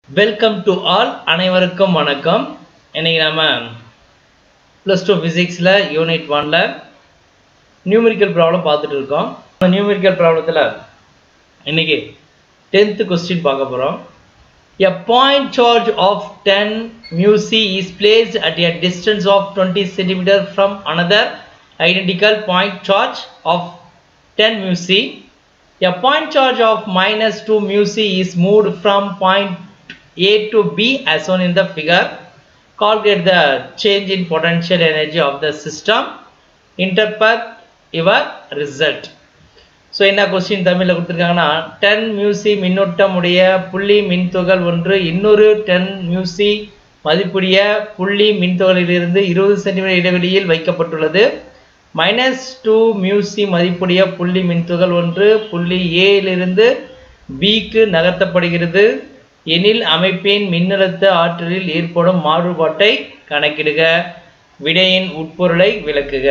Welcome to all அனைவருக்கும் வணக்கம் இன்னைக்கு நம்ம ப்ளஸ் டூ ஃபிசிக்ஸில் யூனிட் ஒனில் நியூமெரிக்கல் ப்ராப்ளம் பார்த்துட்டு இருக்கோம் அந்த நியூமெரிக்கல் ப்ராப்ளத்தில் இன்னைக்கு டென்த்து கொஸ்டின் பார்க்க போகிறோம் A point charge of 10 mu c is placed at a distance of 20 cm from another identical point charge of 10 mu c. A point charge of minus 2 mu c is moved from point A to B as shown in the figure. Calculate the change in potential energy of the system. Interpret your result. So என்ன question தமிழில் கொடுத்துருக்காங்கன்னா ten மியூசி மின்னோட்டம் உடைய புள்ளி மின்துகள் ஒன்று இன்னொரு ten மியூசி மதிப்புடைய புள்ளி மின்துகளிலிருந்து இருபது சென்டிமீட்டர் இடைவெளியில் வைக்கப்பட்டுள்ளது மைனஸ் டூ மியூசி மதிப்புடைய புள்ளி மின்துகள் ஒன்று புள்ளி ஏயிலிருந்து பிக்கு நகர்த்தப்படுகிறது எனில் அமைப்பின் மின்னழுத்த ஆற்றலில் ஏற்படும் மாறுபாட்டை கணக்கிடுக விடையின் உட்பொருளை விளக்குக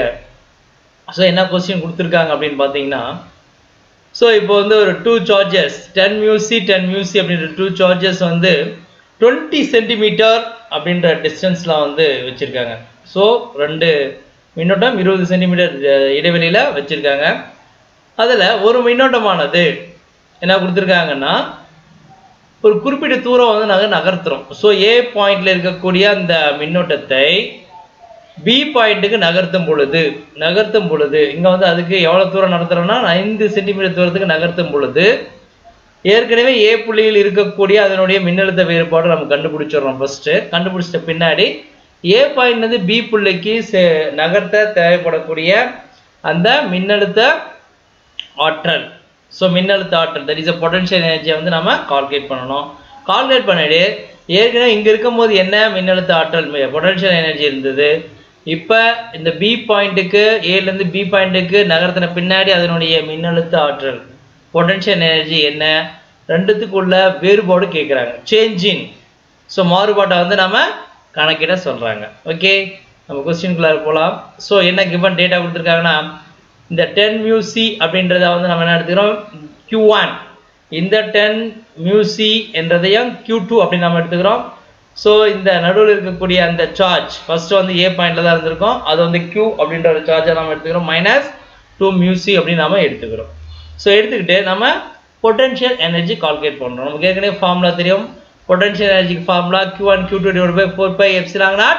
ஸோ என்ன கொஸ்டின் கொடுத்துருக்காங்க அப்படின்னு பார்த்தீங்கன்னா ஸோ இப்போ வந்து ஒரு two charges ten mu C ten mu C அப்படின்ற டூ சார்ஜஸ் வந்து டுவெண்ட்டி சென்டிமீட்டர் அப்படின்ற டிஸ்டன்ஸில் வந்து வச்சுருக்காங்க ஸோ ரெண்டு மின்னோட்டம் இருபது சென்டிமீட்டர் இடைவெளியில் வச்சுருக்காங்க அதில் ஒரு மின்னோட்டமானது என்ன கொடுத்துருக்காங்கன்னா ஒரு குறிப்பிட்ட தூரம் வந்து நாங்கள் நகர்த்துறோம் ஸோ ஏ பாயிண்டில் இருக்கக்கூடிய அந்த மின்னோட்டத்தை பி பாயிண்ட்டுக்கு நகர்த்தும் பொழுது நகர்த்தும் பொழுது இங்கே வந்து அதுக்கு எவ்வளோ தூரம் நடத்துகிறோம்னா ஐந்து சென்டிமீட்டர் தூரத்துக்கு நகர்த்தும் பொழுது ஏற்கனவே ஏ புள்ளியில் இருக்கக்கூடிய அதனுடைய மின்னழுத்த வேறுபாடு நம்ம கண்டுபிடிச்சிடுறோம் ஃபஸ்ட்டு கண்டுபிடிச்சிட்ட பின்னாடி ஏ பாயிண்ட்லேருந்து பி புள்ளிக்கு நகர்த்த தேவைப்படக்கூடிய அந்த மின்னழுத்த ஆற்றல் ஸோ மின்னழுத்த ஆற்றல் தட் இஸ் அ பொட்டன்ஷியல் எனர்ஜியை வந்து நம்ம கால்குலேட் பண்ணணும் கால்குலேட் பண்ணிட்டு ஏற்கனவே இங்கே இருக்கும்போது என்ன மின்னழுத்த ஆற்றல் பொட்டன்ஷியல் எனர்ஜி இருந்தது இப்போ இந்த பி பாயிண்ட்டுக்கு ஏலேருந்து பி பாயிண்ட்டுக்கு நகர்த்தின பின்னாடி அதனுடைய மின்னழுத்த ஆற்றல் பொட்டன்ஷியல் எனர்ஜி என்ன ரெண்டுத்துக்குள்ள வேறுபாடு கேட்குறாங்க சேஞ்சின் ஸோ மாறுபாட்டை வந்து நம்ம கணக்கிட சொல்கிறாங்க ஓகே நம்ம கொஸ்டின்குள்ளே போகலாம் ஸோ என்ன கிவன் டேட்டா கொடுத்துருக்காங்கன்னா இந்த டென் மியூசி அப்படின்றத வந்து நம்ம என்ன எடுத்துக்கிறோம் கியூ ஒன் இந்த டென் மியூசி என்றதையும் கியூ டூ அப்படின்னு நம்ம எடுத்துக்கிறோம் ஸோ இந்த நடுவில் இருக்கக்கூடிய அந்த சார்ஜ் ஃபர்ஸ்ட் வந்து ஏ பாயிண்ட்ல தான் இருந்திருக்கும் அது வந்து கியூ அப்படின்ற ஒரு சார்ஜை நம்ம எடுத்துக்கிறோம் மைனஸ் டூ மியூசி அப்படின்னு நம்ம எடுத்துக்கிறோம் ஸோ எடுத்துக்கிட்டு நம்ம பொட்டன்ஷியல் எனர்ஜி கால்குலேட் பண்ணுறோம் நமக்கு ஏற்கனவே ஃபார்முலா தெரியும் பொட்டன்ஷியல் எனர்ஜிக்கு formula Q one Q two divide by four pi epsilon naught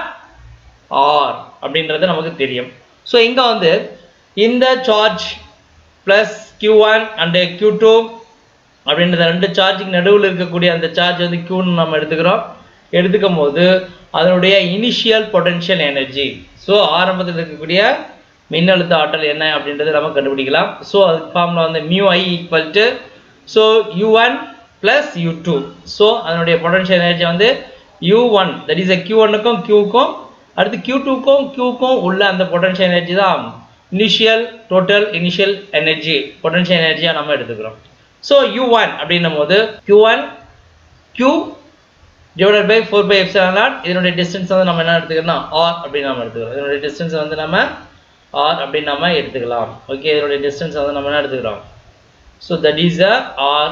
R அப்படின்றது நமக்கு தெரியும் ஸோ இங்கே வந்து இந்த charge plus Q one and Q two அப்படின்றத ரெண்டு சார்ஜுக்கு நடுவில் இருக்கக்கூடிய அந்த சார்ஜ் வந்து கியூன்னு நம்ம எடுத்துக்கிறோம் எடுத்துக்கும் போது அதனுடைய இனிஷியல் பொட்டன்ஷியல் எனர்ஜி ஸோ ஆரம்பத்தில் இருக்கக்கூடிய மின்னழுத்த ஆற்றல் என்ன அப்படின்றத நம்ம கண்டுபிடிக்கலாம் ஸோ அதுக்கு ஃபார்முலா வந்து U I equal to so U one plus U two so அதனுடைய பொட்டன்ஷியல் எனர்ஜி வந்து U one that is a Q ஒன்னுக்கும் கியூக்கும் அடுத்து கியூ டூக்கும் கியூக்கும் உள்ள அந்த பொட்டன்ஷியல் எனர்ஜி தான் initial total initial energy potential எனர்ஜியாக நம்ம எடுத்துக்கிறோம் ஸோ யூ ஒன் அப்படின்னும் போது Q one Q divided by four pi epsilon naught இதனுடைய டிஸ்டன்ஸ் வந்து நம்ம என்ன எடுத்துக்கிறோம் ஆர் அப்படின்னு நம்ம எடுத்துக்கிறோம் இதனுடைய டிஸ்டன்ஸ் வந்து நம்ம ஆர் அப்படின்னு நம்ம எடுத்துக்கலாம் ஓகே இதனுடைய டிஸ்டன்ஸ் வந்து நம்ம என்ன எடுத்துக்கிறோம் so that is a R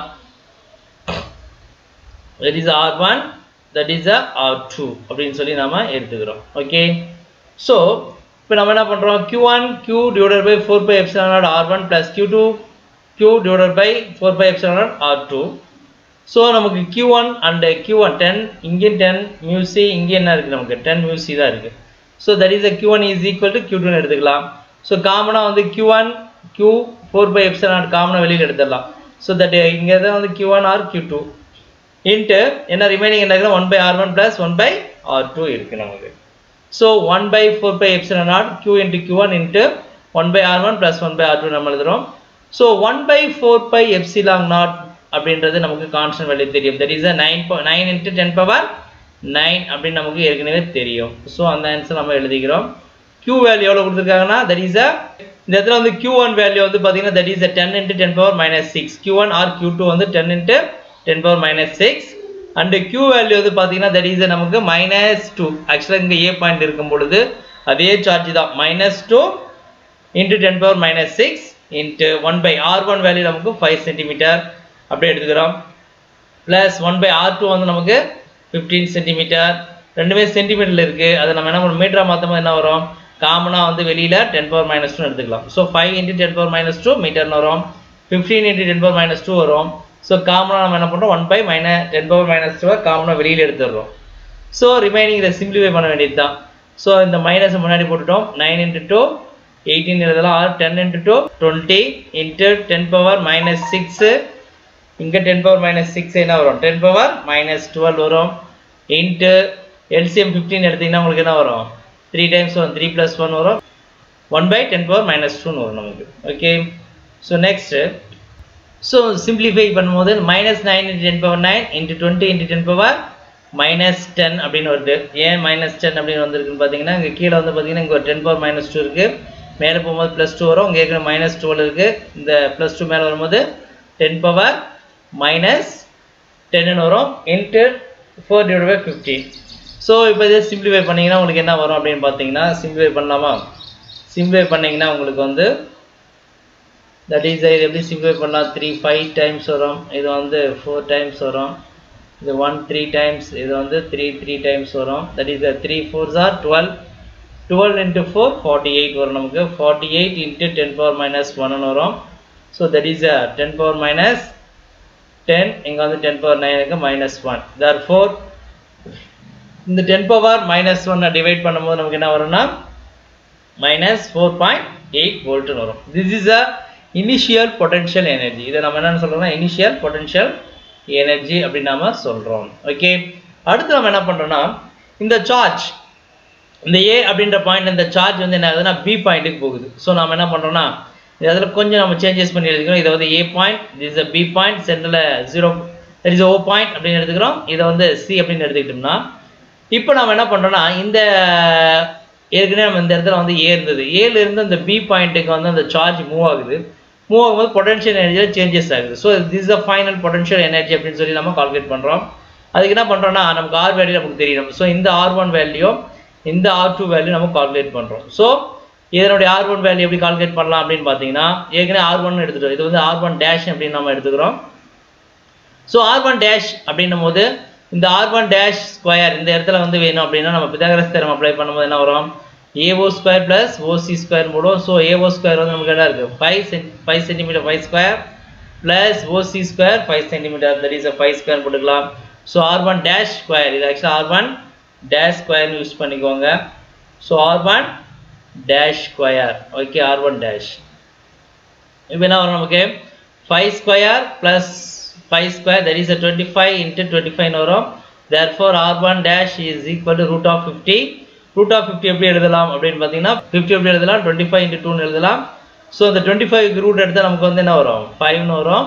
that is R one that is a R two அப்படின்னு சொல்லி நம்ம எடுத்துக்கிறோம் ஓகே ஸோ இப்போ நம்ம என்ன பண்ணுறோம் Q one Q divided by four pi epsilon naught R one plus Q two Q divided by four pi epsilon naught R two so நமக்கு Q one and Q one ten இங்கேயும் ten mu C இங்கே என்ன இருக்குது நமக்கு ten mu C தான் இருக்குது so that is a Q one is equal to Q டூன்னு எடுத்துக்கலாம் ஸோ காமனாக வந்து Q one Q four pi epsilon naught காமனாக வெளியில் எடுத்துடலாம் ஸோ தட் இங்கே தான் வந்து Q one or Q two into என்ன ரிமைனிங் என்ன one by R one plus one by R two இருக்குது நமக்கு so one by four pi epsilon naught Q into Q one into one by R one plus one by R two நம்ம எழுதுகிறோம் so one by four pi epsilon naught அப்படின்றது நமக்கு constant value தெரியும் that is nine nine into ten power nine அப்படின்னு நமக்கு ஏற்கனவே தெரியும் so அந்த ஆன்சர் நம்ம எழுதிக்கிறோம் க்யூ வேல்யூ எவ்வளோ கொடுத்துருக்காங்கன்னா தட் இஸ் அ இந்த இடத்துல வந்து க்யூ ஒன் வேல்யூ வந்து பார்த்தீங்கன்னா that is ten into ten power minus six Q one or Q two வந்து ten into ten power minus six and Q value வந்து பார்த்தீங்கன்னா தட் இஸ் நமக்கு மைனஸ் டூ ஆக்சுவலாக இங்கே ஏ பாயிண்ட் இருக்கும் பொழுது அதே சார்ஜ் தான் minus two into ten power minus six into one by R one value நமக்கு ஃபைவ் சென்டிமீட்டர் அப்படியே எடுத்துக்கிறோம் plus one by R two வந்து நமக்கு ஃபிஃப்டீன் சென்டிமீட்டர் ரெண்டுமே சென்டிமீட்டரில் இருக்குது அதை நம்ம என்ன பண்ண மீட்டராக மாற்றும் போது என்ன வரும் காமனாக வந்து வெளியில் டென் பவர் மைனஸ் டூ எடுத்துக்கலாம் so five into ten power minus two மீட்டர்னு வரும் fifteen into ten power minus two வரும் ஸோ காமனாக நம்ம என்ன பண்ணுறோம் one by minus ten power minus டூவை காமனாக வெளியில் எடுத்துடுறோம் ஸோ ரிமைனிங் இதை சிம்பிளிஃபை பண்ண வேண்டியது தான் ஸோ இந்த மைனஸ் முன்னாடி போட்டுட்டோம் நைன் இன்ட்டு டூ எயிட்டீன் எழுதலாம் or ten into two twenty into ten power minus six இங்கே டென் பவர் மைனஸ் சிக்ஸ் என்ன வரும் டென் பவர் மைனஸ் டுவெல் வரும் இன்ட்டு எல்சிஎம் ஃபிஃப்டீன் எடுத்திங்கன்னா உங்களுக்கு என்ன வரும் த்ரீ டைம்ஸ் வரும் த்ரீ ப்ளஸ் ஒன் வரும் one by ten power minus டூன்னு வரும் நமக்கு okay so next so simplify பண்ணும்போது minus nine into ten power nine into twenty into ten power minus ten அப்படின்னு வருது ஏன் மைனஸ் டென் அப்படின்னு வந்திருக்குன்னு பார்த்தீங்கன்னா இங்கே கீழே வந்து பார்த்தீங்கன்னா இங்கே ஒரு டென் பவர் மைனஸ் டூ இருக்குது மேலே போகும்போது ப்ளஸ் டூ வரும் இங்கே இருக்கிற மைனஸ் டுவெல் இருக்குது இந்த ப்ளஸ் டூ மேலே வரும்போது டென் பவர் மைனஸ் டென்னு வரும் into four divide by fifteen so இப்போ இதை சிம்பிளிஃபை பண்ணிங்கன்னா உங்களுக்கு என்ன வரும் அப்படின்னு பார்த்தீங்கன்னா சிம்பிளிஃபை பண்ணலாமா சிம்பிளிஃபை பண்ணிங்கன்னா உங்களுக்கு வந்து தட் இஸ் இது எப்படி சிம்பிளிஃபை பண்ணலாம் த்ரீ ஃபைவ் டைம்ஸ் வரும் இது வந்து ஃபோர் டைம்ஸ் வரும் இது ஒன் த்ரீ டைம்ஸ் இது வந்து த்ரீ த்ரீ டைம்ஸ் வரும் that is three fours are twelve twelve into four forty eight வரும் நமக்கு forty eight into ten power minus ஒன்னு வரும் so that is ten power minus ten இங்கே வந்து டென் பவர் நைனுக்கு மைனஸ் ஒன் தர் ஃபோர் இந்த ten power minus ஒன்னை divide பண்ணும்போது நமக்கு என்ன வரும்னா மைனஸ் ஃபோர் பாயிண்ட் எயிட் வோல்ட்னு வரும் this is a initial potential energy இதை நம்ம என்னென்னு சொல்கிறோம்னா இனிஷியல் பொட்டன்ஷியல் எனர்ஜி அப்படின்னு நாம சொல்கிறோம் ஓகே அடுத்து நம்ம என்ன பண்ணுறோம்னா இந்த சார்ஜ் இந்த ஏ அப்படின்ற பாயிண்ட் இந்த சார்ஜ் வந்து என்ன ஆகுதுன்னா பி பாயிண்ட்டுக்கு போகுது ஸோ நம்ம என்ன பண்ணுறோம்னா அதில் கொஞ்சம் நம்ம சேஞ்சஸ் பண்ணி எடுத்துக்கிறோம் இதை வந்து A point this a B point சென்டரில் ஜீரோ இஸ் ஓ பாயிண்ட் அப்படின்னு எடுத்துக்கிறோம் இதை வந்து சி அப்படின்னு எடுத்துக்கிட்டோம்னா இப்போ நம்ம என்ன பண்ணுறோம்னா இந்த ஏற்கனவே நம்ம இந்த இடத்துல வந்து ஏ இருந்தது ஏல இருந்து அந்த பி பாயிண்ட்டுக்கு வந்து அந்த சார்ஜ் மூவ் ஆகுது மூவ் ஆகும்போது பொட்டன்ஷியல் எனர்ஜியில் சேஞ்சஸ் ஆகுது so this a final potential energy அப்படின்னு சொல்லி நம்ம கால்குலேட் பண்ணுறோம் அதுக்கு என்ன பண்ணுறோம்னா நமக்கு ஆர் வேல்யூ நமக்கு தெரியணும் ஸோ இந்த ஆர் ஒன் வேல்யூ இந்த ஆர் டூ வேல்யூ நம்ம கால்குலேட் பண்ணுறோம் ஸோ இதனுடைய ஆர் ஒன் வேல்யூ எப்படி கால்குலேட் பண்ணலாம் அப்படின்னு பார்த்தீங்கன்னா ஏற்கனவே ஆர் ஒன் எடுத்துட்டோம் இது வந்து ஆர் ஒன் டேஷ் அப்படின்னு நம்ம எடுத்துக்கிறோம் ஸோ ஆர் ஒன் டேஷ் அப்படின்னும் போது இந்த ஆர் ஒன் டேஷ் ஸ்கொயர் இந்த இடத்துல வந்து வேணும் அப்படின்னா நம்ம பிதாகரஸ் தேரம் அப்ளை பண்ணும்போது என்ன வரும் AO square plus OC square போடும் ஸோ ஏஓ ஸ்கொயர் வந்து நமக்கு என்ன இருக்குது five cent five centimetre five square plus OC square five centimetre that is five square போட்டுக்கலாம் so R one dash square இது ஆக்சுவலாக ஆர் ஒன் டேஷ் ஸ்கொயர்னு use பண்ணிக்கோங்க so R one dash square okay R one dash இப்போ என்ன வரும் நமக்கு five square plus five square that is a twenty five into twenty five வரும் therefore R one dash is equal to root of fifty root of fifty எப்படி எழுதலாம் அப்படின்னு பார்த்தீங்கன்னா fifty எப்படி எழுதலாம் டுவெண்ட்டி ஃபைவ் இன்ட்டு டூன்னு எழுதலாம் so இந்த டுவெண்ட்டி ஃபைவ் ரூட் எடுத்தால் நமக்கு வந்து என்ன வரும் ஃபைவ்னு வரும்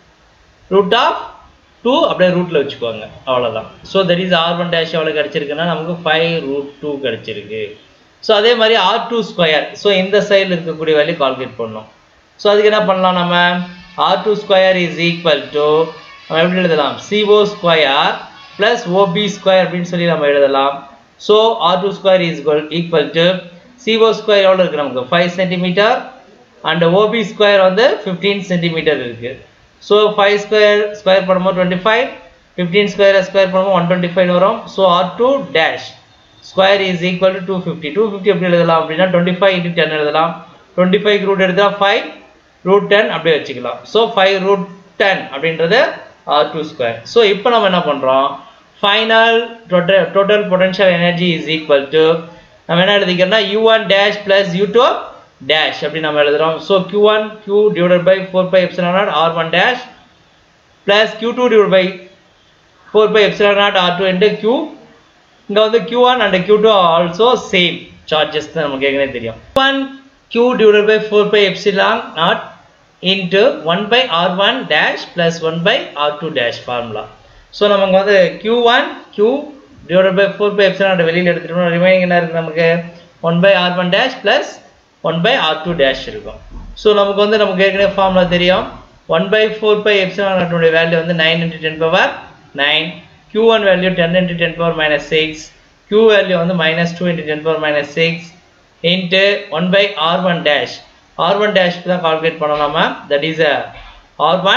ரூட் ஆஃப் டூ அப்படியே ரூட்டில் வச்சுக்கோங்க அவ்வளோதான் so that is R one dash எவ்வளோ கிடச்சிருக்குன்னா நமக்கு ஃபைவ் ரூட் டூ கிடச்சிருக்கு ஸோ அதே மாதிரி ஆர் டூ ஸ்கொயர் ஸோ இந்த சைடில் இருக்கக்கூடிய வேல்யூ கால்குலேட் பண்ணோம் ஸோ அதுக்கு என்ன பண்ணலாம் நம்ம R two square is equal to நம்ம எப்படி எழுதலாம் CO square plus OB square அப்படின்னு சொல்லி நம்ம எழுதலாம் so R two square is equal to CO square எவ்வளோ இருக்குது நமக்கு five centimetre and OB square வந்து ஃபிஃப்டீன் சென்டிமீட்டர் இருக்குது ஸோ ஃபைவ் ஸ்கொயர் ஸ்கொயர் பண்ணும்போது twenty five fifteen square square பண்ணும்போது ஒன் டுவெண்ட்டி ஃபைவ் வரும் so R two dash square is equal to two fifty two fifty எப்படி எழுதலாம் அப்படின்னா twenty five into ten எழுதலாம் twenty five root எடுத்தால் five root ten அப்படியே வச்சுக்கலாம் ஸோ ஃபைவ் ரூட் டென் அப்படின்றது ஆர் டூ ஸ்கொயர் ஸோ இப்போ நம்ம என்ன பண்ணுறோம் final total total potential energy is equal to நம்ம என்ன எழுதிக்கிறோம்னா U one dash plus U two dash அப்படி நம்ம எழுதுறோம் so Q one Q divide by four pi epsilon naught R one dash plus Q two divide by four pi epsilon naught R two into Q இங்கே வந்து Q one and Q two also same charges தான் நமக்கு ஏற்கனவே தெரியும் one Q divide by four pi epsilon naught into one by R one dash plus one by R two dash formula so நமக்கு வந்து Q one Q divide by four pi epsilon வெளியில் எடுத்துட்டோம் remaining என்ன இருக்குது நமக்கு one by R one dash plus one by R two dash இருக்கும் so நமக்கு வந்து நமக்கு ஏற்கனவே ஃபார்முலா தெரியும் one by four pi epsilon நாட்டுடைய வேல்யூ வந்து nine into ten power nine q1 one value ten into ten power minus six q value வந்து minus two into ten power minus six into one by R one dash R one டேஷ்க்கு தான் calculate பண்ணோம் நம்ம that is R one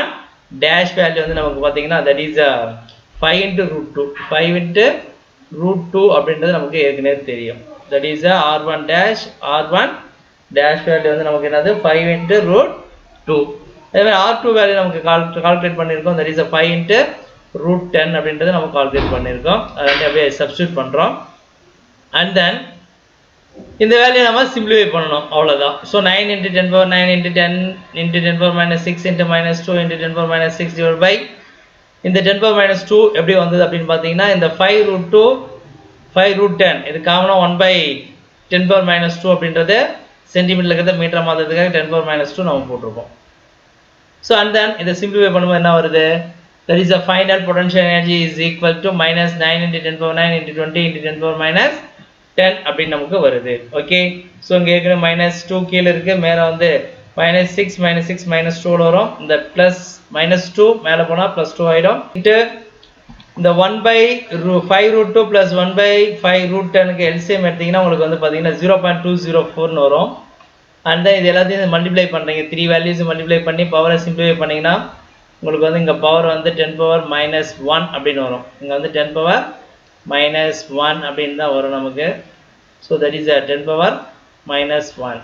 dash value வந்து நமக்கு பார்த்தீங்கன்னா that is five into root two five into root two அப்படின்றது நமக்கு ஏற்கனவே தெரியும் that is R one dash R one dash value வந்து நமக்கு என்னது ஃபைவ் இன்ட்டு ரூட் டூ அதேமாதிரி ஆர் டூ வேல்யூ நமக்கு கால் கால்குலேட் பண்ணியிருக்கோம் that is five into root ten அப்படின்றத நம்ம கால்குலேட் பண்ணியிருக்கோம் அதை வந்து அப்படியே சப்ஸ்டியூட் பண்ணுறோம் அண்ட் தென் இந்த வேல்யூ நம்ம சிம்பிளிஃபை பண்ணணும் அவ்வளோதான் so nine into ten power nine into ten into ten power minus six into minus two into ten power minus six divide by இந்த டென் பவர் மைனஸ் டூ எப்படி வந்தது அப்படின்னு பார்த்தீங்கன்னா இந்த five root two five root ten இது காமனாக one by ten power minus two அப்படின்றது centimetre இருக்கிறத மீட்டர் மாற்றுறதுக்காக டென் பவர் மைனஸ் டூ நம்ம போட்டிருக்கோம் ஸோ அண்ட் தென் இதை சிம்பிளிஃபை பண்ணும்போது என்ன வருது that is the final potential energy is equal to minus 9 into 10 power 9 into 20 into 10 power minus 10 அப்படின்னு நமக்கு வருது ஓகே ஸோ இங்கே ஏற்கனவே மைனஸ் டூ கீழே இருக்கு மேலே வந்து minus six minus six minus டூவில் வரும் இந்த ப்ளஸ் மைனஸ் டூ மேலே போனால் ப்ளஸ் டூ ஆகிடும் இன்ட்டு இந்த one by root five root two plus one by five root டெனுக்கு எல்சிஎம் எடுத்தீங்கன்னா உங்களுக்கு வந்து பார்த்தீங்கன்னா ஜீரோ பாயிண்ட் டூ ஜீரோ ஃபோர்னு வரும் அண்ட் தென் இது எல்லாத்தையும் மல்டிப்ளை பண்ணுறீங்க த்ரீ வேல்யூஸ் மல்டிப்ளை பண்ணி பவரை சிம்பிளிஃபை பண்ணிங்கன்னா உங்களுக்கு வந்து இங்கே பவர் வந்து டென் பவர் மைனஸ் ஒன் அப்படின்னு வரும் இங்கே வந்து டென் பவர் மைனஸ் ஒன் அப்படின்னு தான் வரும் நமக்கு so that is uh ten power minus one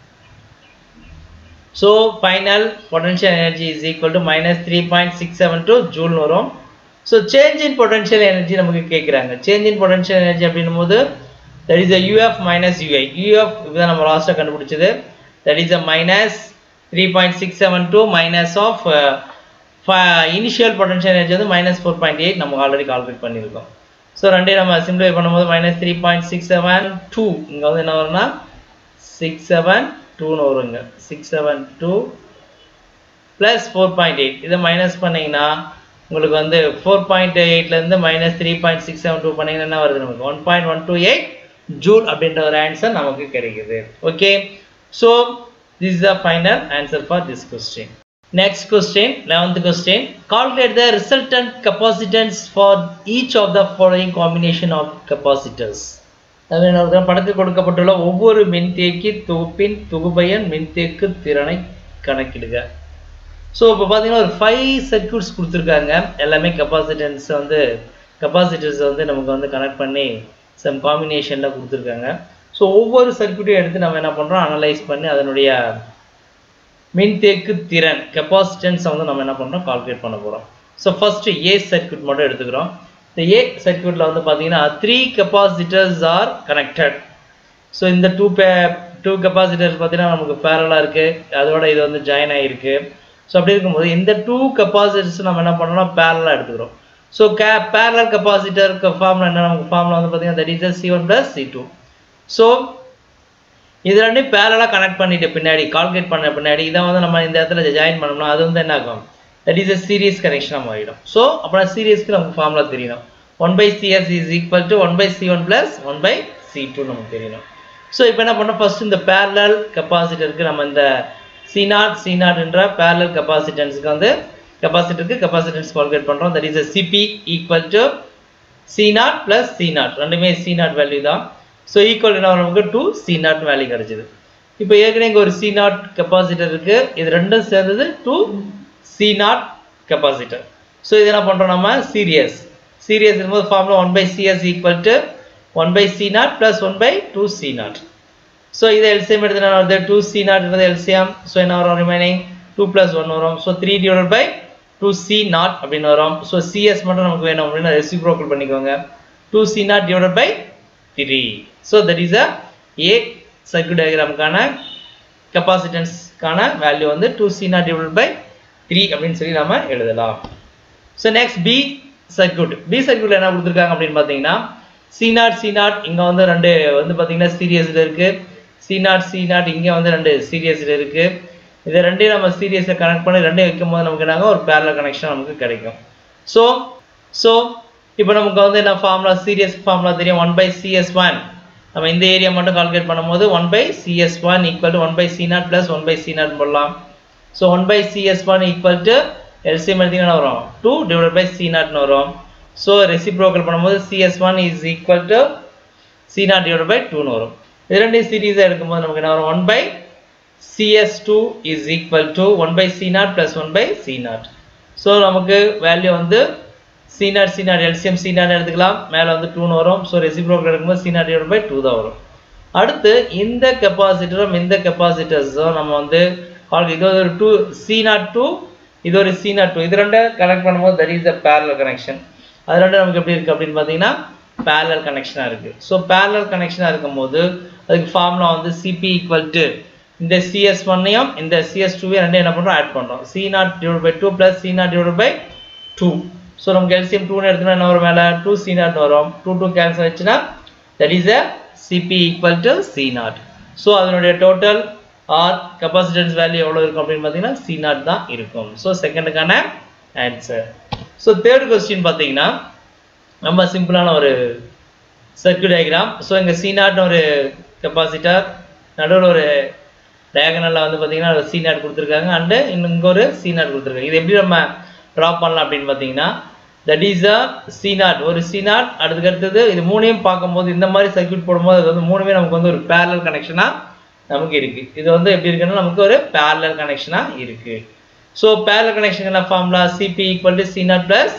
so final potential energy is equal to minus three point six seven two ஜூல்னு வரும் so change in potential energy நமக்கு கேட்குறாங்க சேஞ்ச் இன் பொட்டன்ஷியல் எனர்ஜி அப்படின்னும் போது that is uh UF minus UI UF இதுதான் நம்ம லாஸ்ட்டாக கண்டுபிடிச்சது that is uh minus three point six seven two minus of initial potential energy வந்து மைனஸ் ஃபோர் பாயிண்ட் எயிட் நம்ம ஆல்ரெடி கால்குலேட் பண்ணியிருக்கோம் so ரெண்டையும் நம்ம சிம்பிளிஃபை பண்ணும்போது minus three point six seven two இங்கே வந்து என்ன வரும்னா சிக்ஸ் செவன் டூன்னு வருங்க six seven two plus four point eight இதை மைனஸ் பண்ணிங்கன்னா உங்களுக்கு வந்து ஃபோர் பாயிண்ட் எயிட்லேருந்து minus three point six seven two பண்ணிங்கன்னா என்ன வருது நமக்கு one point one two eight joule அப்படின்ற ஒரு ஆன்சர் நமக்கு கிடைக்குது okay so this is the final answer for this question Next question, 11th question. Calculate the resultant capacitance for each of the following combination of capacitors. அதாவது படத்தில் கொடுக்கப்பட்டுள்ள ஒவ்வொரு மின்தேக்கி தொகுப்பின் தொகுபயன் மின்தேக்கு திறனை கணக்கிடுக ஸோ இப்போ பார்த்தீங்கன்னா ஒரு ஃபைவ் சர்க்கியூட்ஸ் கொடுத்துருக்காங்க எல்லாமே கெப்பாசிட்டன்ஸ் வந்து கெப்பாசிட்டர்ஸ் வந்து நமக்கு வந்து கனெக்ட் பண்ணி சம் காம்பினேஷனில் கொடுத்துருக்காங்க ஸோ ஒவ்வொரு சர்க்கியூட்டையும் எடுத்து நம்ம என்ன பண்ணுறோம் அனலைஸ் பண்ணி அதனுடைய மின்தேக்கு திறன் கெப்பாசிட்டன்ஸ் வந்து நம்ம என்ன பண்ணுறோம் கால்குலேட் பண்ண போகிறோம் ஸோ ஃபஸ்ட்டு ஏ சர்க்கியூட் மட்டும் எடுத்துக்கிறோம் இந்த ஏ சர்க்கியூட்டில் வந்து பார்த்தீங்கன்னா three capacitors are connected so இந்த டூ பே டூ கெப்பாசிட்டர்ஸ் பார்த்தீங்கன்னா நமக்கு பேரலாக இருக்குது அதோட இது வந்து ஜாயின் ஆகிருக்கு ஸோ அப்படி இருக்கும்போது இந்த டூ கெப்பாசிட்டர்ஸ் நம்ம என்ன பண்ணோம்னா பேரலாக எடுத்துக்கிறோம் ஸோ கே பேரலர் கெப்பாசிட்டருக்கு ஃபார்முலா என்ன நமக்கு ஃபார்முலா வந்து பார்த்தீங்கன்னா that is C one plus C two so இது ரெண்டையும் பேரலாக கனெக்ட் பண்ணிட்டு பின்னாடி கால்குலேட் பண்ண பின்னாடி இதை வந்து நம்ம இந்த இடத்துல ஜாயின் பண்ணோம்னா அது வந்து என்ன ஆகும் தட் இஸ் a சீரியஸ் கனெக்ஷனாக மாறிடும் ஸோ அப்புறம் சீரியஸ்க்கு நமக்கு ஃபார்முலா தெரியணும் one by CS is equal to one by C one plus one by C two நமக்கு தெரியணும் ஸோ இப்போ என்ன பண்ணோம் ஃபர்ஸ்ட் இந்த பேரலல் கெப்பாசிட்டருக்கு நம்ம இந்த சி நாட் சி நாட்ன்ற பேரலல் கெப்பாசிட்டன்ஸுக்கு வந்து கெப்பாசிட்டருக்கு கெப்பாசிட்டன்ஸ் கால்குலேட் பண்ணுறோம் that is a CP equal to C naught plus C naught ரெண்டுமே சி நாட் வேல்யூ தான் ஸோ ஈக்குவல் என்ன வரும் நமக்கு டூ சி நாட் வேல்யூ கிடச்சிது இப்போ ஏற்கனவே இங்கே ஒரு சி நாட் கெப்பாசிட்டர் இருக்குது இது ரெண்டும் சேர்ந்தது two C naught capacitor so இது என்ன பண்ணுறோம் நம்ம சீரியஸ் சீரியஸ் இருக்கும்போது formula one by CS equal to one by C naught plus one by two C naught so இது எல்சிஎம் எடுத்து என்ன வருது டூ சி நாட்ன்றது எல்சிஎம் ஸோ என்ன வரும் ரிமைனிங் டூ ப்ளஸ் ஒன் வரும் so three divide by two C naught அப்படின்னு வரும் ஸோ சிஎஸ் மட்டும் நமக்கு வேணும் அப்படின்னு ரெசிப்ரோக்கல் பண்ணிக்கோங்க two C naught divide by three so that is uh A circuit டயக்ராமுக்கான கெப்பாசிட்டன்ஸ்க்கான வேல்யூ வந்து two C naught divide by three அப்படின்னு சொல்லி நம்ம எழுதலாம் so next B circuit B சர்க்கியூட்ல என்ன கொடுத்துருக்காங்க அப்படின்னு பார்த்தீங்கன்னா சி நாட் சி நாட் இங்கே வந்து ரெண்டு வந்து பார்த்தீங்கன்னா சீரியஸில் இருக்கு சி நாட் சி நாட் இங்கே வந்து ரெண்டு சீரியஸில் இருக்கு இதை ரெண்டையும் நம்ம சீரியஸில் கனெக்ட் பண்ணி ரெண்டையும் வைக்கும் போது நமக்கு என்ன ஒரு பேரல கனெக்ஷன் நமக்கு கிடைக்கும் ஸோ ஸோ இப்போ நமக்கு வந்து என்ன ஃபார்முலா சீரியஸ் ஃபார்முலா தெரியும் ஒன் பை சிஎஸ் ஒன் நம்ம இந்த ஏரியா மட்டும் கால்குலேட் பண்ணும்போது one by CS one equal to one by C naught plus one by C naught போடலாம் so one by CS one equal to LCM எடுத்தீங்கன்னா வரும் two divide by C நாட்னு வரும் so reciprocal பண்ணும்போது CS one is equal to C naught divide by டூன்னு வரும் இது ரெண்டையும் சீரீஸாக எடுக்கும்போது நமக்கு என்ன வரும் one by CS two is equal to one by C naught plus one by C naught so நமக்கு வேல்யூ வந்து C naught C naught LCM C naught எடுத்துக்கலாம் மேலே வந்து டூன்னு வரும் ஸோ ரெசிப்ரோக்கல் எடுக்கும்போது C naught divide by two தான் வரும் அடுத்து இந்த கெப்பாசிட்டரும் இந்த கெப்பாசிட்டர்ஸும் நம்ம வந்து ஆல்ரெடி இது ஒரு டூ சி நாட் டூ இது ஒரு சி நாட் டூ இது ரெண்டும் கனெக்ட் பண்ணும்போது that is the parallel connection அது ரெண்டும் நமக்கு எப்படி இருக்குது அப்படின்னு பார்த்தீங்கன்னா பேரலல் கனெக்ஷனாக இருக்குது ஸோ பேரலல் கனெக்ஷனாக இருக்கும்போது அதுக்கு ஃபார்முலா வந்து சிபி ஈக்குவல் டு இந்த சிஎஸ் ஒன்னையும் இந்த சிஎஸ் டூவையும் ரெண்டும் என்ன பண்ணுறோம் ஆட் பண்ணுறோம் C naught divide by two plus C naught divide by two so நமக்கு எல்சிஎம் டூன்னு எடுத்தோம்னா என்ன வரும் மேலே டூ சி நாட் வரும் டூ டூ கேன்சல் ஆச்சுன்னா that is uh CP equal to C naught so அதனுடைய டோட்டல் ஆர் கெப்பாசிட்டன்ஸ் வேல்யூ எவ்வளோ இருக்கும் அப்படின்னு பார்த்தீங்கன்னா சி நாட் தான் இருக்கும் ஸோ செகண்டுக்கான ஆன்சர் ஸோ தேர்ட் கொஸ்டின் பார்த்தீங்கன்னா ரொம்ப சிம்பிளான ஒரு சர்க்கியூட் டயக்ராம் ஸோ இங்கே சி நாட்னு ஒரு கெப்பாசிட்டர் நடுவில் ஒரு டயகனலில் வந்து பார்த்தீங்கன்னா ஒரு சி நாட் கொடுத்துருக்காங்க அண்டு இன்னும் இங்கே ஒரு சி நாட் கொடுத்துருக்காங்க இது எப்படி நம்ம ட்ரா பண்ணலாம் அப்படின்னு பார்த்தீங்கன்னா that is uh C naught ஒரு சி நாட் அடுத்துக்கு அடுத்தது இது மூணையும் பார்க்கும்போது இந்த மாதிரி சர்க்கியூட் போடும்போது அது வந்து மூணுமே நமக்கு வந்து ஒரு பேரலல் கனெக்ஷனாக நமக்கு இருக்குது இது வந்து எப்படி இருக்குன்னா நமக்கு ஒரு பேரலல் கனெக்ஷனாக இருக்குது ஸோ பேரலல் கனெக்ஷன் என்ன formula CP equal to C naught plus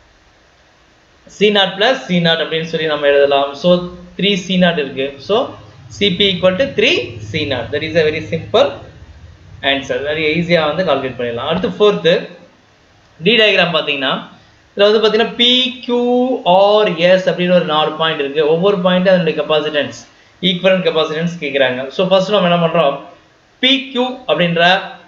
C naught plus C naught அப்படின்னு சொல்லி நம்ம எழுதலாம் ஸோ த்ரீ சி நாட் இருக்குது so CP equal to three C naught that is uh very simple answer very ஈஸியாக வந்து calculate பண்ணிடலாம் அடுத்து fourth D diagram பார்த்தீங்கன்னா இதில் வந்து பார்த்தீங்கன்னா பிக்யூஆர்எஸ் அப்படின்னு ஒரு நாலு பாயிண்ட் இருக்குது ஒவ்வொரு பாயிண்ட்டும் அதனுடைய கெப்பாசிட்டன்ஸ் ஈக்குவலன்ட் கெப்பாசிட்டன்ஸ் கேட்குறாங்க ஸோ ஃபர்ஸ்ட் நம்ம என்ன பண்ணுறோம் பிக்யூ அப்படின்ற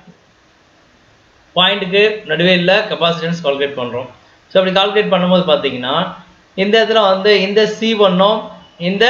பாயிண்ட்டுக்கு நடுவே இல்லை கெப்பாசிட்டன்ஸ் கால்குலேட் பண்ணுறோம் ஸோ அப்படி கால்குலேட் பண்ணும்போது பார்த்தீங்கன்னா இந்த இடத்துல வந்து இந்த சி ஒன்னும் இந்த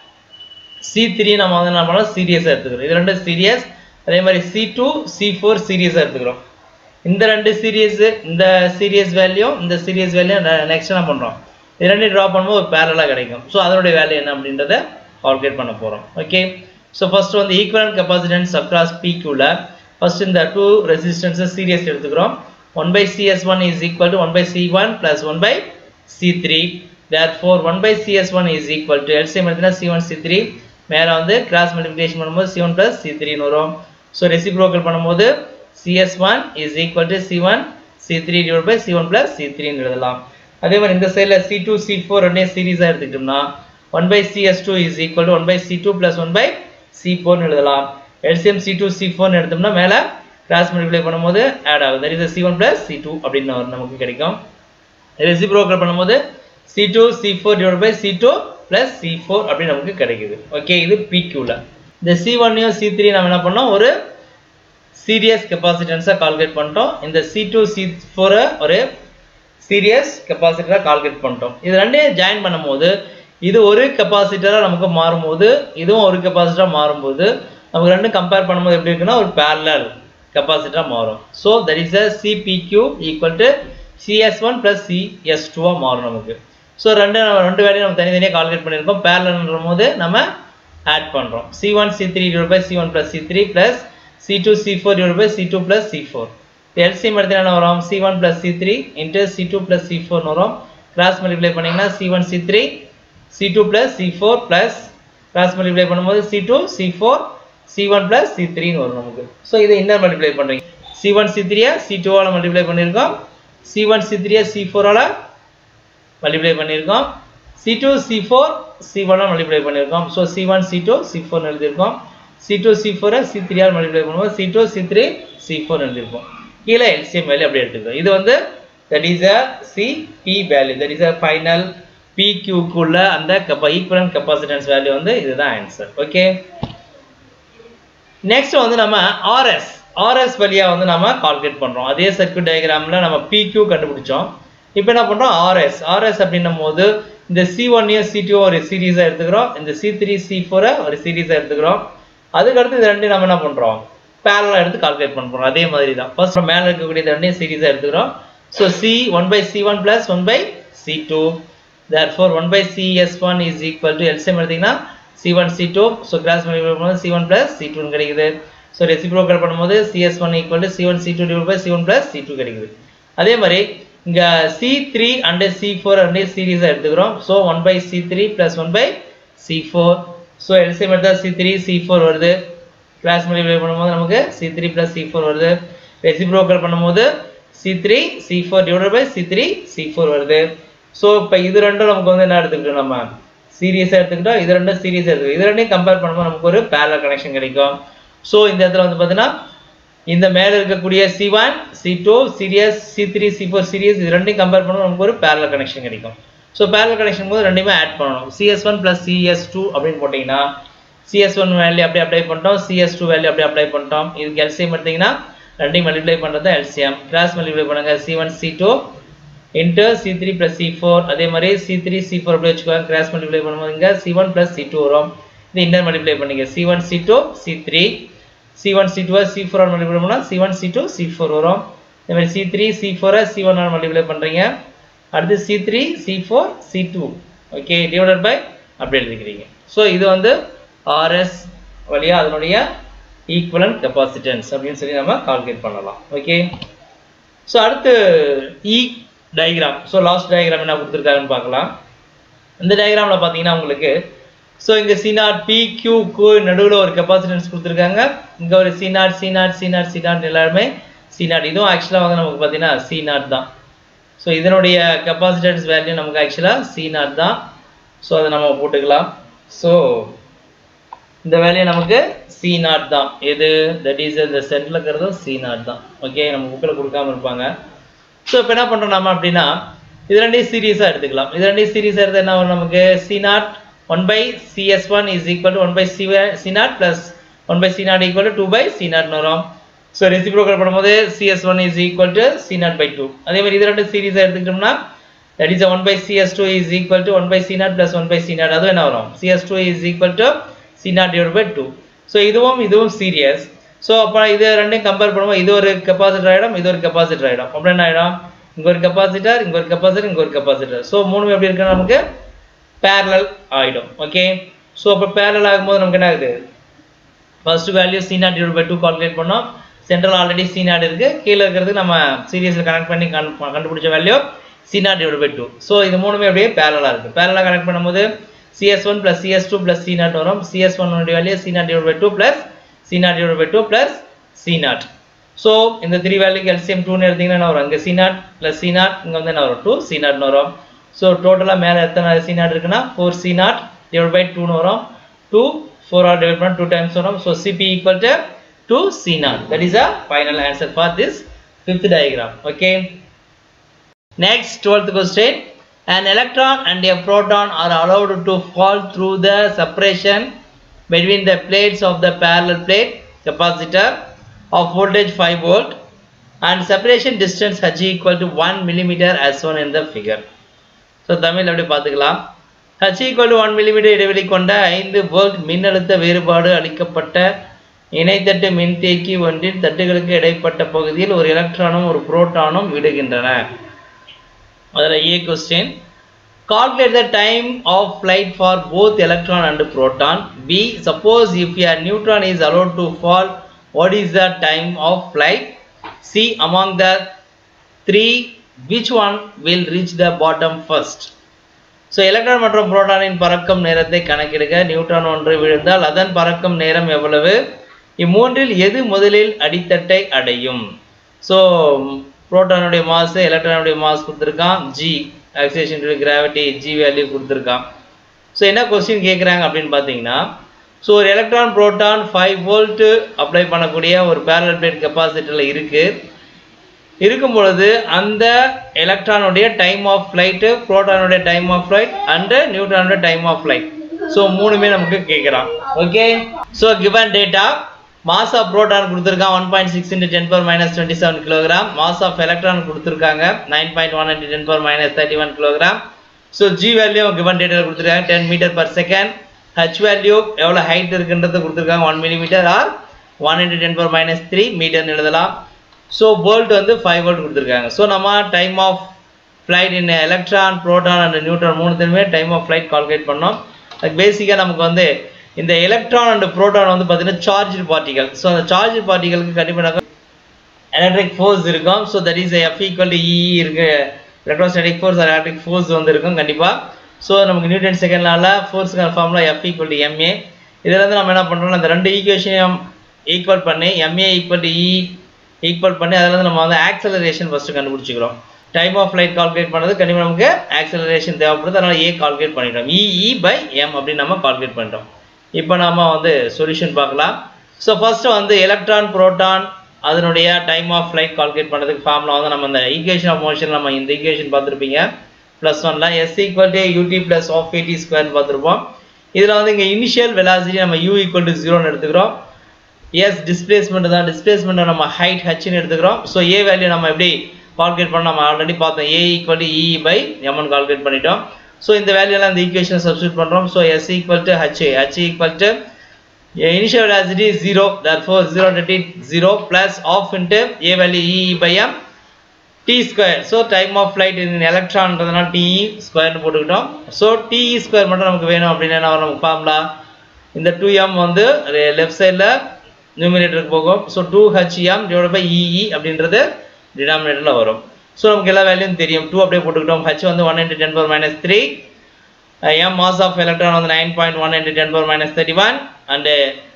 சி த்ரீ நம்ம வந்து என்ன பண்ணோம் சீரியஸாக எடுத்துக்கிறோம் இது ரெண்டு சீரியஸ் அதே மாதிரி சி டூ சி ஃபோர் சீரியஸாக எடுத்துக்கிறோம் இந்த ரெண்டு சீரியஸ் இந்த சீரியஸ் வேல்யூ இந்த சீரியஸ் வேல்யூ நெக்ஸ்ட் என்ன பண்ணுறோம் இது ரெண்டு ட்ரா பண்ணும்போது ஒரு பேரலாக கிடைக்கும் ஸோ அதனுடைய வேல்யூ என்ன அப்படின்றத கால்குலேட் பண்ண போகிறோம் ஓகே ஸோ ஃபர்ஸ்ட் வந்து ஈக்குவலன்ட் கெப்பாசிட்டன்ஸ் அக்ராஸ் பிக்யூவில் ஃபர்ஸ்ட் இந்த டூ ரெசிஸ்டன்ஸை சீரியஸ் எடுத்துக்கிறோம் one by CS one is equal to one by C one plus one by C three therefore one by CS one is equal to LCM எடுத்தினா C one C three மேலே வந்து cross multiplication பண்ணும்போது C one plus C த்ரீன்னு வரும் so reciprocal பண்ணும்போது cs1 is equal to c1 c3 divided by c1 plus c3 ன்னு எழுதலாம் அதே மாதிரி இந்த சைடில் c2 c4 ரெண்டையும் சீரீஸாக எடுத்துக்கிட்டோம்னா 1 by cs2 is equal to 1 by c2 plus 1 by c4 ன்னு எழுதலாம் LCM c2 c4 ன்னு எடுத்தோம்னா மேலே கிராஸ் மல்டிப்ளை பண்ணும்போது ஆட் ஆகும் that is c1 plus c2 அப்படின்னு வரும் நமக்கு கிடைக்கும் ரெசிப்ரோக்கல் பண்ணும்போது c2 c4 divided by c2 plus c4 அப்படின்னு நமக்கு கிடைக்குது ஓகே இது PQ-ல இந்த c1 c3 நம்ம என்ன பண்ணோம் ஒரு சீரியஸ் கெப்பாசிட்டன்ஸை கால்குலேட் பண்ணிட்டோம் இந்த சி டூ சி ஃபோரை ஒரு சீரியஸ் கெப்பாசிட்டராக கால்குலேட் பண்ணிட்டோம் இது ரெண்டையும் ஜாயின் பண்ணும்போது இது ஒரு கெப்பாசிட்டராக நமக்கு மாறும்போது இதுவும் ஒரு கெப்பாசிட்டராக மாறும்போது நமக்கு ரெண்டும் கம்பேர் பண்ணும்போது எப்படி இருக்குன்னா ஒரு பேரலல் கெப்பாசிட்டராக மாறும் so that is uh CPQ equal to CS one plus CS டூவாக மாறும் நமக்கு ஸோ ரெண்டு ரெண்டு வேலையும் நம்ம தனித்தனியாக கால்குலேட் பண்ணியிருக்கோம் பேரலன்ற போது நம்ம ஆட் பண்ணுறோம் C one C three divide by C one plus C three plus C2 C4 divided by C2 plus C4 LCM எடுத்தா என்ன வரும் C1 plus C3 into C2 plus C4 வரும் கிராஸ் மல்டிப்ளை பண்ணீங்கன்னா C1 C3 C2 plus C4 plus cross multiply பண்ணும்போது C2 C4 C1 plus C3 ன்னு வரும் நமக்கு so இதை இன்னர் மல்டிப்ளை பண்ணுறீங்க C1 C3 C2 ஆல மல்டிப்ளை பண்ணியிருக்கோம் C1 C3 C4 ஆல மல்டிப்ளை பண்ணியிருக்கோம் C2 C4 C1 all multiply பண்ணியிருக்கோம் ஸோ C1 C2 C4 ன்னு எழுதியிருக்கோம் C2 C4 C3 all multiply பண்ணும்போது C2 C3 C4 எழுதிருப்போம் கீழே LCM வேல்யூ அப்படியே எடுத்துக்கிறோம் இது வந்து that is a CP value that is a final PQ குள்ள அந்த ஈக்குவலன்ட் கெப்பாசிட்டன்ஸ் வேல்யூ வந்து இதுதான் ஆன்சர் ஓகே நெக்ஸ்ட் வந்து நம்ம ஆர்எஸ் ஆர்எஸ் வழியா வந்து நம்ம கால்குலேட் பண்றோம் அதே சர்க்யூட் டயக்ராம்ல நம்ம PQ கண்டுபிடிச்சோம் இப்போ என்ன பண்றோம் ஆர்எஸ் ஆர்எஸ் அப்படின்னும் போது இந்த சி ஒன்னையும் சி டூ ஒரு சீரீஸா எடுத்துக்கிறோம் இந்த சி த்ரீ சி ஃபோரை ஒரு சீரீஸா எடுத்துக்கிறோம் அதுக்கடுத்து இது ரெண்டையும் நம்ம என்ன பண்ணுறோம் பேரலாக எடுத்து கால்குலேட் பண்ணுறோம் அதே மாதிரி தான் ஃபர்ஸ்ட் மேலே இருக்கக்கூடிய இது ரெண்டையும் சீரீஸாக எடுத்துக்கிறோம் so C one by C one plus one by C two therefore one by C S one is equal to LCM எடுத்திங்கன்னா C one C two so cross multiply பண்ணும்போது சி ஒன் ப்ளஸ் சி டூன்னு கிடைக்குது so reciprocal பண்ணும்போது CS one equal to C one C two divide by C one plus C two கிடைக்குது அதே மாதிரி இங்கே C three and C four and சீரீஸாக எடுத்துக்கிறோம் so one by C three plus one by C four so LCM எடுத்தால் C three C four வருது cross multiply பண்ணும்போது நமக்கு C three plus C four வருது ரெசிப்ரோக்கல் பண்ணும்போது C three C four divide by C three C four வருது so இப்போ இது ரெண்டும் நமக்கு வந்து என்ன எடுத்துக்கிட்டோம் நம்ம சீரியஸாக எடுத்துக்கிட்டோம் இது ரெண்டும் சீரியஸாக எடுத்துக்கிட்டோம் இது ரெண்டையும் கம்பேர் பண்ணும்போது நமக்கு ஒரு பேரல் கனெக்ஷன் கிடைக்கும் ஸோ இந்த இடத்துல வந்து பார்த்தீங்கன்னா இந்த மேலே இருக்கக்கூடிய C one C two series C three C four series இது ரெண்டையும் கம்பேர் பண்ணும்போது நமக்கு ஒரு பேரல் கனெக்ஷன் கிடைக்கும் ஸோ பேரல் கனெக்ஷன் போது ரெண்டுமே ஆட் பண்ணணும் CS one plus CS two அப்படின்னு போட்டிங்கன்னா சிஎஸ் ஒன் வேல்யூ அப்படியே அப்ளை பண்ணிட்டோம் சிஎஸ் டூ வேல்யூ அப்படியே அப்ளை பண்ணிட்டோம் இதுக்கு எல்சிஎம் எடுத்தீங்கன்னா ரெண்டையும் மல்டிப்ளை பண்ணுறது எல்சிஎம் கிராஸ் மல்டிப்ளை பண்ணுங்க C one C two into C three plus C four அதே மாதிரி சி த்ரீ சி ஃபோர் அப்படி வச்சுக்கோங்க கிராஸ் மல்டிப்ளை பண்ணும்போது இங்கே C one plus C two வரும் இது இன்னர் மல்டிப்ளை பண்ணிங்க C one C two C three C one C டூவை சி ஃபோர் மல்டிப்ளை பண்ணால் C one C two C four வரும் அதே மாதிரி சி த்ரீ சி ஃபோரை சி ஒன் மல்டிப்ளை பண்ணுறீங்க அடுத்து C three C four C two okay divided by அப்படி எழுதிக்கிறீங்க ஸோ இது வந்து ஆர்எஸ் வழியாக அதனுடைய ஈக்குவலன்ட் கெப்பாசிட்டன்ஸ் அப்படின்னு சொல்லி நம்ம கால்குலேட் பண்ணலாம் ஓகே ஸோ அடுத்து E diagram so last diagram என்ன கொடுத்துருக்காங்கன்னு பார்க்கலாம் இந்த டயக்ராமில் பார்த்தீங்கன்னா உங்களுக்கு ஸோ இங்கே சினாட் பி கியூக்கு நடுவில் ஒரு கெப்பாசிட்டன்ஸ் கொடுத்துருக்காங்க இங்கே ஒரு சினாட் சினாட் சினாட் சினாட் எல்லாருமே சினாட் இதுவும் ஆக்சுவலாக வந்து நமக்கு பார்த்தீங்கன்னா சினாட் தான் ஸோ இதனுடைய கெப்பாசிட்டன்ஸ் வேல்யூ நமக்கு ஆக்சுவலாக சி நாட் தான் ஸோ அதை நம்ம போட்டுக்கலாம் ஸோ இந்த வேல்யூ நமக்கு சி நாட் தான் எது தட் இஸ் இந்த சென்டரில் இருக்கிறதும் சி நாட் தான் ஓகே நம்ம புக்கில் கொடுக்காம இருப்பாங்க ஸோ இப்போ என்ன பண்ணுறோம் நம்ம அப்படின்னா இது ரெண்டையும் சீரியஸாக எடுத்துக்கலாம் இது ரெண்டையும் சீரியஸாக எடுத்து என்ன வரும் நமக்கு C naught one by CS one is equal to one by C C naught plus one by C naught equal to two by C நாட்னு வரும் ஸோ ரெசிப்ரோக்கல் பண்ணும்போது CS one is equal to C naught by two அதே மாதிரி இது ரெண்டு சீரீஸாக எடுத்துக்கிட்டோம்னா that is one by CS two is equal to one by C naught plus one by C naught அதுவும் என்ன வரும் CS two is equal to C naught divide by two so இதுவும் இதுவும் சீரியஸ் ஸோ அப்போ இது ரெண்டையும் compare பண்ணும்போது இது ஒரு கெப்பாசிட்டர் ஆகிடும் இது ஒரு கெப்பாசிட்டர் ஆகிடும் அப்படி என்ன ஆகிடும் இங்கே ஒரு கெப்பாசிட்டர் இங்கே ஒரு கெப்பாசிட்டர் இங்கே ஒரு கெப்பாசிட்டர் ஸோ மூணு எப்படி இருக்குன்னா நமக்கு பேரலல் ஆகிடும் ஓகே ஸோ அப்போ பேரலல் ஆகும்போது நமக்கு என்ன ஆகுது first value C naught divide by two calculate பண்ணோம் சென்ட்ரல் ஆல்ரெடி சி நாட் இருக்குது கீழே இருக்கிறது நம்ம சீரியஸில் கனெக்ட் பண்ணி கண் கண்டுபிடிச்ச value C naught divide by two so இது மூணுமே அப்படியே பேரலாக இருக்குது பேரலாக கனெக்ட் பண்ணும்போது CS one plus CS two plus C naught வரும் CS one value C naught divide by two plus C naught divide by two plus C naught so இந்த three வேல்யூக்கு LCM டூன்னு எடுத்தீங்கன்னா என்ன வரும் இங்கே C naught plus C naught இங்கே வந்து என்ன வரும் டூ சி நாட்னு வரும் ஸோ டோட்டலாக மேலே எத்தனை சி நாட் இருக்குன்னா four C naught divide by டூன்னு வரும் டூ ஃபோர் ஆர் டிவைட் பண்ண டூ டைம்ஸ் வரும் so CP equal to two C naught that is a final answer for this fifth diagram okay next twelfth question an electron and a proton are allowed to fall through the separation between the plates of the parallel plate capacitor of voltage 5 volt and separation distance h equal to 1 millimeter as shown in the figure so Tamil அப்படி பார்த்துக்கலாம் h equal to 1 millimeter இடைவெளி கொண்ட ஐந்து volt மின்னழுத்த வேறுபாடு அளிக்கப்பட்ட இணைத்தட்டு மின்தேக்கி ஒன்றின் தட்டுகளுக்கு இடைப்பட்ட பகுதியில் ஒரு எலக்ட்ரானும் ஒரு புரோட்டானும் விடுகின்றன அதில் a question calculate the time of flight for both electron and proton b suppose if a neutron is allowed to fall what is the time of flight c among the three which one will reach the bottom first so electron மற்றும் புரோட்டானின் பறக்கும் நேரத்தை கணக்கிடுக neutron ஒன்று விழுந்தால் அதன் பறக்கும் நேரம் எவ்வளவு இம்மூன்றில் எது முதலில் அடித்தட்டை அடையும் ஸோ புரோட்டானுடைய மாஸ் எலக்ட்ரானுடைய மாஸ் கொடுத்துருக்கான் G acceleration due gravity G value கொடுத்துருக்கான் ஸோ என்ன கொஸ்டின் கேட்குறாங்க அப்படின்னு பார்த்தீங்கன்னா ஸோ ஒரு electron proton five volt apply பண்ணக்கூடிய ஒரு பேரல் பிளேட் கெப்பாசிட்டியில் இருக்குது இருக்கும் பொழுது அந்த எலக்ட்ரானுடைய டைம் ஆஃப் ஃப்ளைட்டு புரோட்டானுடைய டைம் ஆஃப் ஃப்ளைட் அண்டு நியூட்ரானுடைய டைம் ஆஃப் ஃப்ளைட் ஸோ மூணுமே நமக்கு கேட்குறான் okay so given data mass of proton கொடுத்துருக்கான் one point six into ten power minus twenty seven kilogram mass of electron கொடுத்துருக்காங்க nine point one into ten power minus thirty one kilogram so G value given data கொடுத்துருக்காங்க ten metre per second H value எவ்வளோ height இருக்குன்றது கொடுத்துருக்காங்க one millimetre or one into ten power minus three மீட்டர்னு எழுதலாம் so volt வந்து five volt கொடுத்துருக்காங்க so நம்ம time of flight in electron proton and neutron மூணுத்துலையுமே டைம் ஆஃப் ஃப்ளைட் கால்குலேட் பண்ணோம் அதுக்கு பேசிக்காக நமக்கு வந்து இந்த எலக்ட்ரான் அண்ட் ப்ரோட்டான் வந்து பார்த்தீங்கன்னா சார்ஜ் பார்ட்டிகல் ஸோ அந்த சார்ஜ் பார்ட்டிகளுக்கு கண்டிப்பாக எலக்ட்ரிக் ஃபோர்ஸ் இருக்கும் so that is F equal to E இருக்கு எலக்ட்ரோஸ்டாட்டிக் ஃபோர்ஸ் எலக்ட்ரிக் ஃபோர்ஸ் வந்து இருக்கும் கண்டிப்பாக ஸோ நமக்கு நியூட்டன் செகண்ட்னால ஃபோர்ஸுக்கான formula F equal to MA இதில் வந்து நம்ம என்ன பண்ணுறோம் அந்த ரெண்டு ஈக்குவேஷனையும் ஈக்குவல் பண்ணி MA equal to E equal பண்ணி அதில் வந்து நம்ம வந்து ஆக்சலரேஷன் ஃபஸ்ட்டு கண்டுபிடிச்சிக்கிறோம் டைம் ஆஃப் ஃப்ளைட் கால்குலேட் பண்ணது கண்டிப்பாக நமக்கு ஆக்சலரேஷன் தேவைப்படுது அதனால் ஏ கால்குலேட் பண்ணிட்டோம் இஇ பை எம் அப்படின்னு நம்ம கால்குலேட் பண்ணிட்டோம் இப்போ நம்ம வந்து சொல்யூஷன் பார்க்கலாம் ஸோ ஃபஸ்ட்டு வந்து எலக்ட்ரான் புரோட்டான் அதனுடைய டைம் ஆஃப் ஃப்ளைட் கால்குலேட் பண்ணுறதுக்கு ஃபார்முலா வந்து நம்ம இந்த ஈக்குவேஷன் ஆஃப் மோஷன் நம்ம இந்த ஈக்குவேஷன் பார்த்துருப்பீங்க ப்ளஸ் ஒன்ல S equal to UT plus half AT ஸ்கொயர்னு பார்த்துருப்போம் இதில் வந்து இங்கே இனிஷியல் வெலாசிட்டி நம்ம யூ ஈக்குவல் டு ஜீரோன்னு எடுத்துக்கிறோம் எஸ் டிஸ்பிளேஸ்மெண்ட் தான் டிஸ்பிளேஸ்மெண்ட் நம்ம ஹைட் ஹச்னு எடுத்துக்கிறோம் ஸோ ஏ வேல்யூ நம்ம எப்படி கால்குலேட் பண்ண நம்ம ஆல்ரெடி பார்த்தோம் A equal to E by MN calculate பண்ணிட்டோம் ஸோ இந்த வேல்யூலாம் இந்த ஈக்குவேஷன் சப்ஸ்டியூட் பண்ணுறோம் so S equal to H H equal to initial velocity is 0 therefore 0 into t 0 plus off into a value e by m t square so time of flight in electron ன்றதுனால te square னு போட்டுக்கிட்டோம் so te square மட்டும் நமக்கு வேணும் அப்படின்னா என்ன வரும் நமக்கு formula இந்த 2m வந்து லெஃப்ட் சைடில் நியூமினேட்டருக்கு போகும் so two HM divide by EE அப்படின்றது டினாமினேட்டரில் வரும் ஸோ நமக்கு எல்லா வேல்யூவும் தெரியும் டூ அப்படியே போட்டுக்கிட்டோம் ஹச் வந்து one into ten power minus three m mass of electron வந்து 9.1 into 10 power minus 31 and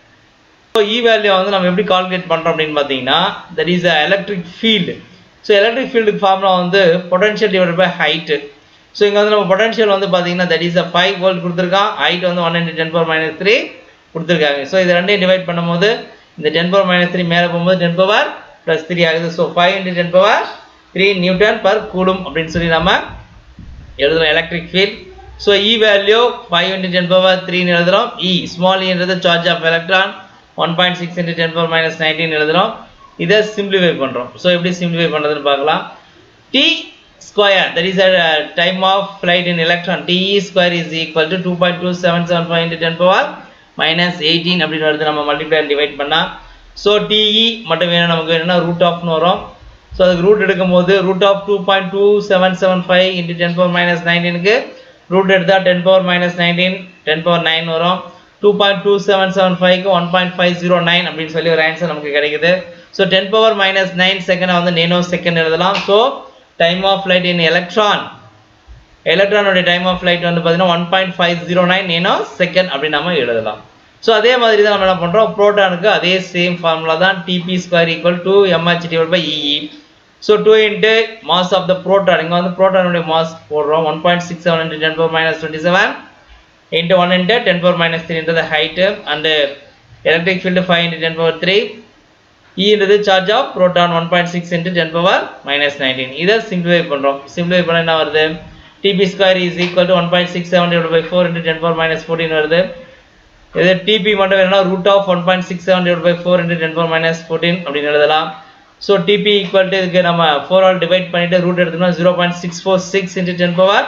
so e value வந்து நம்ம எப்படி கால்குலேட் பண்றோம் அப்படின்னு பார்த்தீங்கன்னா that is a electric field so electric field formula வந்து potential divided by height so இங்க வந்து நம்ம potential வந்து பார்த்தீங்கன்னா that is a 5 volt கொடுத்துருக்கான் height வந்து 1 into 10 power minus 3 கொடுத்துருக்காங்க so இது ரெண்டையும் டிவைட் பண்ணும்போது இந்த 10 power minus 3 மேலே போகும்போது 10 power plus 3 ஆகுது so 5 into 10 power 3 newton per coulomb அப்படின்னு சொல்லி நம்ம எழுதுறோம் electric field so E value five into ten power த்ரீன்னு எழுதுகிறோம் இ ஸ்மால் இன்றது charge of electron one point six into ten power minus nineteen எழுதுகிறோம் இதை சிம்பிளிஃபை பண்ணுறோம் ஸோ எப்படி சிம்பிளிஃபை பண்ணுறதுன்னு பார்க்கலாம் T square that is a time of flight in electron T square is equal to two point two seven seven five into ten power minus eighteen அப்படின்னு வருது நம்ம multiply divide பண்ணால் so TE மட்டும் வேணும் நமக்கு வேணும்னா ரூட் ஆஃப்னு வரும் so அதுக்கு ரூட் எடுக்கும்போது root of two point two seven seven five into ten power minus நைன்டீனுக்கு ரூட் எடுத்தால் ten power minus nineteen ten power nine வரும் two point two seven seven ஃபைவ்க்கு one point five zero nine அப்படின்னு சொல்லி ஒரு answer நமக்கு கிடைக்குது so ten power minus nine second வந்து நேனோ செகண்ட் எழுதலாம் so time of flight in electron எலக்ட்ரானுடைய டைம் ஆஃப் ஃப்ளைட் வந்து பார்த்தீங்கன்னா one point five zero nine nanosecond அப்படின்னு நம்ம எழுதலாம் ஸோ அதே மாதிரி தான் நம்ம என்ன பண்ணுறோம் ப்ரோட்டானுக்கு அதே சேம் ஃபார்முலா தான் TP square equal to MH divide by EE so two into mass of the proton இங்கே வந்து ப்ரோட்டானுடைய மாஸ் போடுறோம் one point six seven into ten power minus twenty seven into one into ten power minus த்ரீன்றது height and electric field five into ten power three இன்றது charge of proton one point six into ten power minus nineteen இதை simplify பண்ணுறோம் simplify பண்ண என்ன வருது TP square is equal to one point six seven divide by four into ten power minus fourteen வருது இது TP மட்டும் வேணும்னா root of one point six seven divide by four into ten power minus fourteen அப்படின்னு எழுதலாம் so TP equal to இதுக்கு நம்ம four all divide பண்ணிட்டு root எடுத்தோம்னா zero point six four six into ten power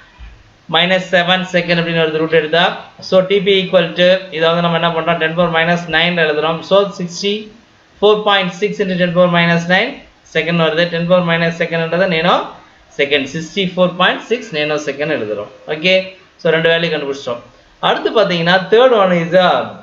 minus seven second அப்படின்னு வருது root எடுத்தா so TP equal to இதை வந்து நம்ம என்ன பண்ணுறோம் டென் பவர் மைனஸ் நைன் எழுதுறோம் so sixty four point six into ten power minus nine second வருது டென் பவர் மைனஸ் செகண்ட்ன்றது nanosecond sixty four point six nanosecond எழுதுறோம் ஓகே ஸோ ரெண்டு வேலையும் கண்டுபிடிச்சிட்டோம் அடுத்து பார்த்தீங்கன்னா தேர்ட் ஒன் இஸ்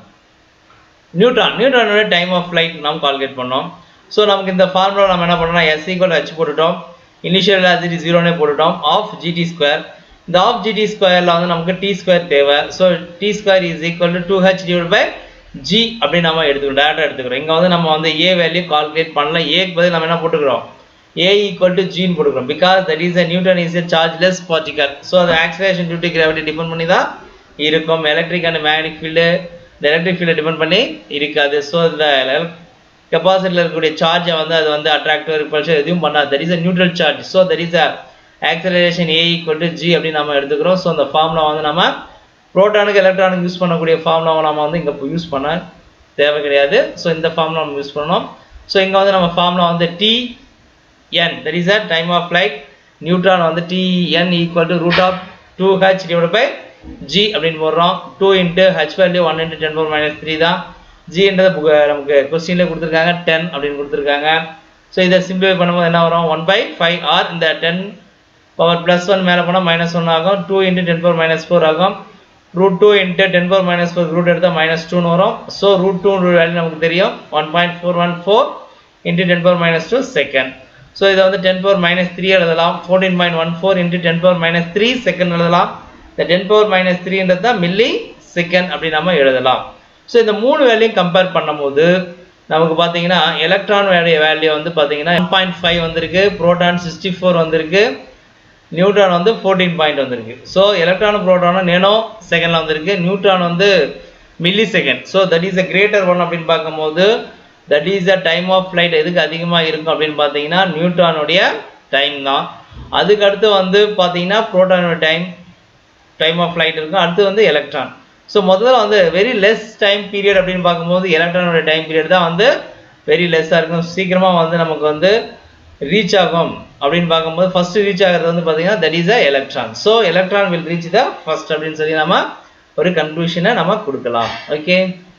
நியூட்ரான் நியூட்ரானோட டைம் ஆஃப் ஃப்ளைட் நாம் கால்குலேட் பண்ணோம் ஸோ நமக்கு இந்த ஃபார்முலா நம்ம என்ன பண்ணோம்னா எஸ் ஈக்குவல் ஹெச் போட்டுட்டோம் இனிஷியல் வெலாசிட்டி ஜீரோனே போட்டுட்டோம் ஆஃப் ஜிடி ஸ்கொயர் இந்த ஆஃப் ஜிடி ஸ்கொயரில் வந்து நமக்கு டி ஸ்கொயர் தேவை so T square is equal to two H divide by G அப்படின்னு நம்ம எடுத்துக்கிறோம் டேரக்டாக எடுத்துக்கிறோம் இங்கே வந்து நம்ம வந்து ஏ வேல்யூ கால்குலேட் பண்ணல ஏக்கு பதில் நம்ம என்ன போட்டுக்கிறோம் ஏ ஈக்குவல் டு ஜின்னு போட்டுக்கிறோம் because that is a neutron is a chargeless particle so அது ஆக்சிலேஷன் டியூட்டி கிராவிட்டி டிபெண்ட் பண்ணி தான் இருக்கும் எலக்ட்ரிக் அண்ட் மேக்னெட்டிக் ஃபீல்டு இந்த எலக்ட்ரிக் ஃபீல்டை டிபெண்ட் பண்ணி இருக்காது ஸோ இந்த கெப்பாசிட்டியில் இருக்கக்கூடிய சார்ஜை வந்து அது வந்து அட்ராக்டிவ் ரிப்பல்ஷன் எதுவும் பண்ணாது that is a neutral charge so that is a acceleration A equal to G அப்படின்னு நம்ம எடுத்துக்கிறோம் ஸோ அந்த ஃபார்முலா வந்து நம்ம ப்ரோட்டானுக்கு எலக்ட்ரானுக்கு யூஸ் பண்ணக்கூடிய ஃபார்முலாவை நம்ம வந்து இங்கே யூஸ் பண்ண தேவை கிடையாது ஸோ இந்த ஃபார்முலா நம்ம யூஸ் பண்ணோம் ஸோ இங்கே வந்து நம்ம ஃபார்முலா வந்து T N that is a time of flight neutron வந்து T N equal to root of two H divide by G அப்படின்னு போடுறோம் two into H value one into ten power minus three தான் ஜின்றது நமக்கு கொஸ்டின்லேயே கொடுத்துருக்காங்க ten அப்படின்னு கொடுத்துருக்காங்க so இதை சிம்பிளிஃபை பண்ணும்போது என்ன வரும் ஒன் பை ஃபைவ் ஆர் இந்த டென் பவர் ப்ளஸ் ஒன் மேலே போனால் மைனஸ் ஒன் ஆகும் two into ten power minus four ஆகும் root two into ten power minus four root எடுத்தால் மைனஸ் டூன்னு வரும் ஸோ ரூட் டூ வேல்யூ நமக்கு தெரியும் one point four one four into ten power minus two second so இதை வந்து ten power minus three எழுதலாம் fourteen point one four into ten power minus three second எழுதலாம் இந்த ten power minus த்ரீன்றது தான் milli second அப்படி நம்ம எழுதலாம் so இந்த மூணு வேலையும் கம்பேர் பண்ணும்போது நமக்கு பார்த்தீங்கன்னா எலக்ட்ரான் வேல்யூ வேல்யூ வந்து பார்த்தீங்கன்னா ஒன் பாயிண்ட் ஃபைவ் வந்திருக்கு புரோட்டான் சிக்ஸ்டி ஃபோர் வந்திருக்கு நியூட்ரான் வந்து ஃபோர்டீன் பாயிண்ட் வந்திருக்கு ஸோ எலக்ட்ரான் புரோட்டானும் நேனோ செகண்டில் வந்திருக்கு நியூட்ரான் வந்து millisecond so that is a greater one அப்படின்னு பார்க்கும்போது that is a time of flight எதுக்கு அதிகமாக இருக்கும் அப்படின்னு பார்த்தீங்கன்னா நியூட்ரானுடைய டைம் தான் அதுக்கு அடுத்து வந்து பார்த்தீங்கன்னா புரோட்டானோட டைம் டைம் ஆஃப் ஃப்ளைட் இருக்கும் அடுத்து வந்து எலக்ட்ரான் ஸோ முதல்ல வந்து வெரி லெஸ் டைம் பீரியட் அப்படின்னு பார்க்கும்போது எலக்ட்ரானோட டைம் பீரியட் தான் வந்து வெரி லெஸ்ஸாக இருக்கும் சீக்கிரமாக வந்து நமக்கு வந்து ரீச் ஆகும் அப்படின்னு பார்க்கும்போது ஃபர்ஸ்ட் ரீச் ஆகிறது வந்து பார்த்தீங்கன்னா that is a electron so electron will reach the first அப்படின்னு சொல்லி நம்ம ஒரு கன்க்ளூஷனை நம்ம கொடுக்கலாம் ஓகே